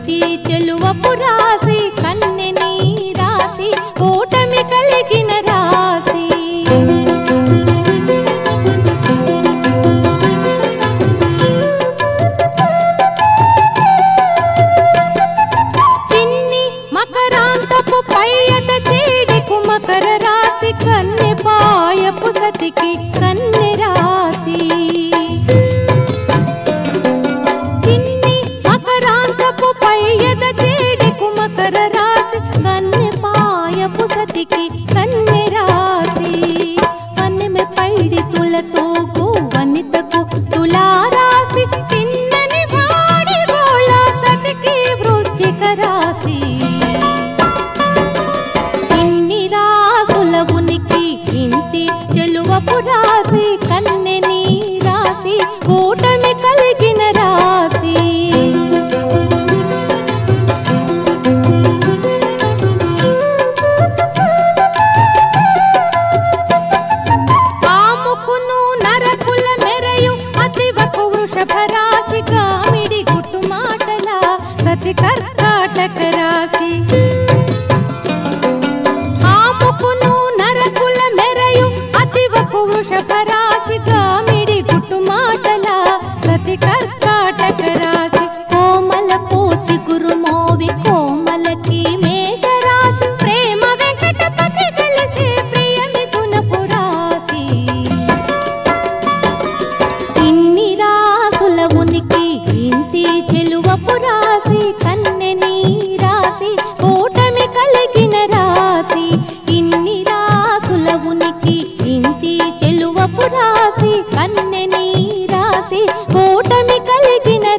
ఇంతి చెలువపు రాసి కన్నెని రాసి కూటమి కలిగిన రాసి చిన్ని మకరాంతపు పైయట చేడికు మకర రాశి కన్నె పాయపు సతికి కన్నె రాశి చిన్ని మకరాంతపు పైయట చేడికు మకర రాశి కన్నె పాయపు సతికి కన్నె రాశి కన్నెమె పైడి తులతూగు వనితకు తులారాశి చిన్నని వాడి గోళ సతికి వృశ్చిక రాశి ఇన్ని రాసుల ఉనికి ఇంతి చెలువపు రాసి కన్నెని రాసి కూటమి కలిగిన రాసి పాముకును నరకుల మెరయు అతివకు వృషభ రాశి కామిడి గుట్టు మాటల సతి కర్కాటక రాశి ఆముకును నరకుల మెరయు అతివకు వృషభ రాశి కామిడి గుట్టు మాటల సతి కర్కాటక రాశి కోమల పూచి గురుమోవి కోమలకి మేష రాశి ప్రేమ వెంకటపతి కలిసి ప్రియ మిథునపు రాశి ఇన్ని రాసుల ఉనికి ఇంతి చెలువపు రాసి కన్నెని రాసి కూటమి కలిగిన రాసి ఇన్ని రాసుల ఉనికి ఇంతి చెలువపు రాసి కన్నెని రాసి కూటమి కలిగిన